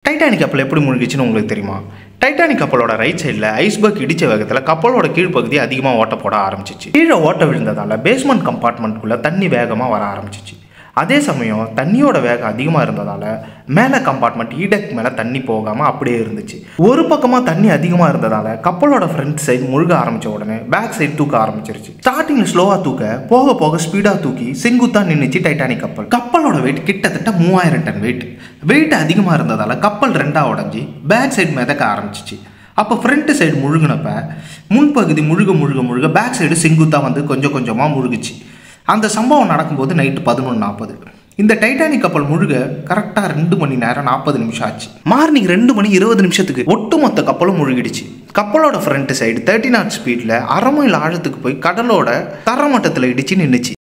Titanic கப்பல் எப்படி முழுகிச்சுன்னு உங்களுக்கு தெரியுமா டைட்டானிக் கப்பலோட ரைட் சைடில் ஐஸ்பர்க் இடிச்ச வேகத்தில் கப்பலோட கீழ்ப்பகுதி அதிகமாக ஓட்ட போட ஆரம்பிச்சிச்சு கீழே ஓட்ட விழுந்ததால பேஸ்மெண்ட் கம்பார்ட்மெண்ட்குள்ளே தண்ணி வேகமாக வர ஆரம்பிச்சிச்சு அதே சமயம் தண்ணியோட வேகம் அதிகமாக இருந்ததால் மேலே கம்பார்ட்மெண்ட் ஈடெக் மேலே தண்ணி போகாமல் அப்படியே இருந்துச்சு ஒரு பக்கமாக தண்ணி அதிகமாக இருந்ததால் கப்பலோட ஃப்ரண்ட் சைடு முழுக ஆரம்பித்த உடனே பேக் சைடு தூக்க ஆரம்பிச்சிருச்சு ஸ்டார்டிங்கில் ஸ்லோவாக தூக்க போக போக ஸ்பீடாக தூக்கி செங்குத்தாக நின்றுச்சு டைட்டானிக் கப்பல் கப்பலோட வெயிட் கிட்டத்தட்ட மூவாயிரம் டன் வெயிட் வெயிட் அதிகமாக இருந்ததால் கப்பல் ரெண்டாக உடஞ்சி பேக் சைடு மிதக்க ஆரம்பிச்சிச்சு அப்போ ஃப்ரண்ட் சைடு முழுகினப்ப முன்பகுதி முழுக முழுக முழுக பேக் சைடு செங்குத்தாக வந்து கொஞ்சம் கொஞ்சமாக முழுகுச்சு அந்த சம்பவம் நடக்கும்போது நைட்டு பதினொன்று நாற்பது இந்த டைட்டானிக் கப்பல் முழுக கரெக்டாக ரெண்டு மணி நேரம் நாற்பது நிமிஷம் ஆச்சு மார்னிங் ரெண்டு மணி இருபது நிமிஷத்துக்கு ஒட்டுமொத்த கப்பலும் முழுகிடுச்சு கப்பலோட ஃப்ரண்ட் சைடு தேர்ட்டி நாட் ஸ்பீடில் அரை மைல் ஆழத்துக்கு போய் கடலோட தரமட்டத்தில் இடிச்சு நின்றுச்சு